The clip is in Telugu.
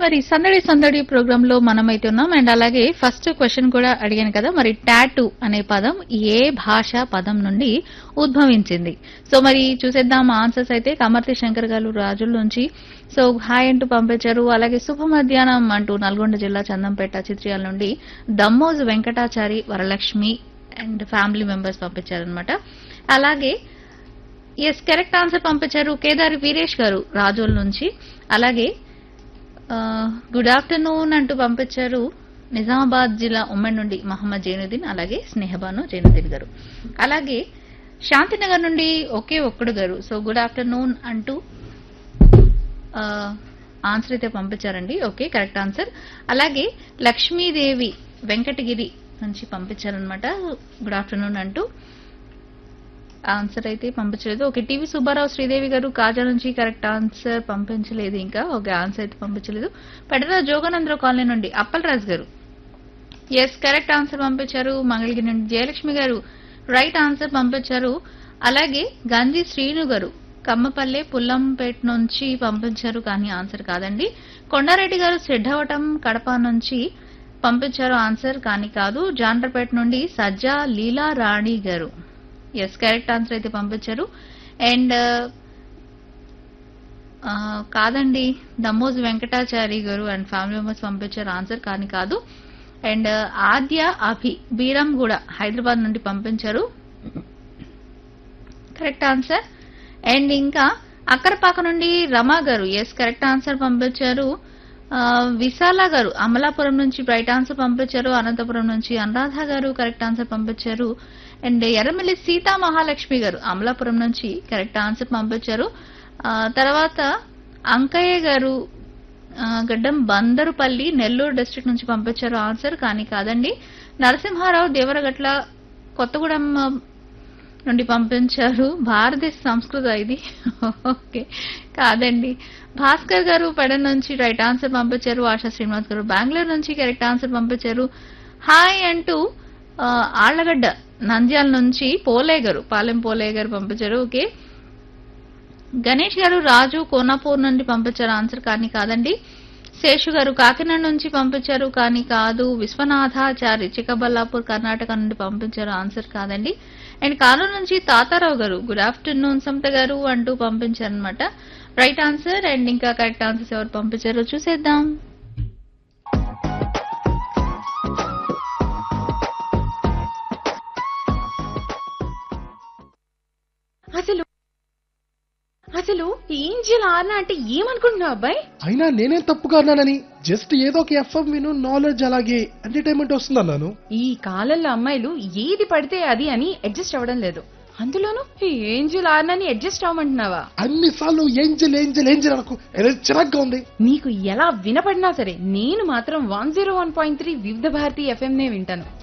మరి సందడి సందడి ప్రోగ్రామ్ లో మనమైతే ఉన్నాం అండ్ అలాగే ఫస్ట్ క్వశ్చన్ కూడా అడిగాను కదా మరి టాటూ అనే పదం ఏ భాష పదం నుండి ఉద్భవించింది సో మరి చూసేద్దాం ఆన్సర్స్ అయితే కమర్తి శంకర్ గారు రాజుల నుంచి సో హాయ్ అంటూ పంపించారు అలాగే శుభ మధ్యాహ్నం అంటూ నల్గొండ జిల్లా చందంపేట చిత్రియాల నుండి Dammoju Venkatachari Varalakshmi and family members పంపించారనమాట అలాగే ఎస్ కరెక్ట్ ఆన్సర్ పంపించారు కేదారి వీరేష్ గారు రాజోల్ నుంచి అలాగే గుడ్ ఆఫ్టర్నూన్ అంటూ పంపించారు నిజామాబాద్ జిల్లా ఉమ్మడి నుండి మహమ్మద్ జైనుద్దీన్ అలాగే స్నేహబాను జైనుద్దీన్ గారు అలాగే శాంతినగర్ నుండి ఒకే ఒక్కడు గారు సో గుడ్ ఆఫ్టర్నూన్ అంటూ ఆన్సర్ అయితే పంపించారండి ఓకే కరెక్ట్ ఆన్సర్ అలాగే లక్ష్మీదేవి వెంకటగిరి నుంచి పంపించారనమాట గుడ్ ఆఫ్టర్నూన్ అంటూ ఆన్సర్ అయితే పంపించలేదు ఓకే టీవీ సుబ్బారావు శ్రీదేవి గారు కాజా నుంచి కరెక్ట్ ఆన్సర్ పంపించలేదు ఇంకా ఓకే ఆన్సర్ అయితే పంపించలేదు పెడర జోగానందరావు కాలనీ నుండి అప్పలరాజు గారు ఎస్ కరెక్ట్ ఆన్సర్ పంపించారు మంగళగిరి నుండి జయలక్ష్మి గారు రైట్ ఆన్సర్ పంపించారు అలాగే గంజి శ్రీను గారు కమ్మపల్లె పుల్లంపేట నుంచి పంపించారు కానీ ఆన్సర్ కాదండి కొండారెడ్డి గారు సిద్ధవటం కడప నుంచి పంపించారు ఆన్సర్ కానీ కాదు జాండ్రపేట నుండి సజ్జా లీలా రాణి గారు ఎస్ కరెక్ట్ ఆన్సర్ అయితే పంపించారు అండ్ కాదండి దమ్మోజు వెంకటాచారి గారు అండ్ ఫ్యామిలీ మెంబర్స్ పంపించారు ఆన్సర్ కానీ కాదు అండ్ ఆద్య అభి బీరం కూడా హైదరాబాద్ నుండి పంపించారు కరెక్ట్ ఆన్సర్ అండ్ ఇంకా అక్కరపాక నుండి రమా గారు ఎస్ కరెక్ట్ ఆన్సర్ పంపించారు ఆ, విశాల గారు అమలాపురం నుంచి రైట్ ఆన్సర్ పంపించారు అనంతపురం నుంచి అనురాధ గారు కరెక్ట్ ఆన్సర్ పంపించారు అండ్ ఎర్రమల్లి సీతా మహాలక్ష్మి గారు అమలాపురం నుంచి కరెక్ట్ ఆన్సర్ పంపించారు ఆ, తర్వాత అంకయ్య గారు ఆ, గడ్డం బందరుపల్లి నెల్లూరు డిస్ట్రిక్ట్ నుంచి పంపించారు ఆన్సర్ కానీ కాదండి నరసింహారావు దేవరగట్ల కొత్తగూడెం ఆ, నుండి పంపించారు భారతదేశ సంస్కృత ఇది ఓకే కాదండి భాస్కర్ గారు పెడ నుంచి రైట్ ఆన్సర్ పంపించారు ఆశా శ్రీనివాస్ గారు బెంగళూరు నుంచి కరెక్ట్ ఆన్సర్ పంపించారు హాయ్ అంటూ ఆ, ఆళ్లగడ్డ నంద్యాల నుంచి పోలే గారు పాలెం పోలే గారు పంపించారు ఓకే గణేష్ గారు రాజు కోనాపూర్ నుండి పంపించారు ఆన్సర్ కానీ కాదండి శేషు గారు కాకినాడ నుంచి పంపించారు కానీ కాదు విశ్వనాథాచారి చిక్కబల్లాపూర్ కర్ణాటక నుండి పంపించారు ఆన్సర్ కాదండి అండ్ కానూరు నుంచి తాతారావు గారు గుడ్ ఆఫ్టర్నూన్ సమత గారు అంటూ పంపించారు అనమాట రైట్ ఆన్సర్ అండ్ ఇంకా కరెక్ట్ ఆన్సర్స్ ఎవరు పంపించారో చూసేద్దాం అసలు అసలు ఏంజల్ ఆర్నా అంటే ఏమనుకుంటున్నావు అబ్బాయి అయినా నేనేం తప్పుగా అన్నానని జస్ట్ ఏదో ఒక ఎఫ్ఎం విను నాలెడ్జ్ అలాగే ఎంటర్టైన్మెంట్ వస్తుంది అన్నాను ఈ కాలంలో అమ్మాయిలు ఏది పడితే అది అని అడ్జస్ట్ అవ్వడం లేదు అందులోనూ ఈ ఏంజల్ ఆర్నాని అడ్జస్ట్ అవ్వమంటున్నావా అన్ని సార్లు ఏంజల్ ఏంజల్ ఏంజల్ అనకు ఏదో చిరాగ్గా ఉంది నీకు ఎలా వినపడినా సరే నేను మాత్రం one zero one point three Vividh Bharati FM నే వింటాను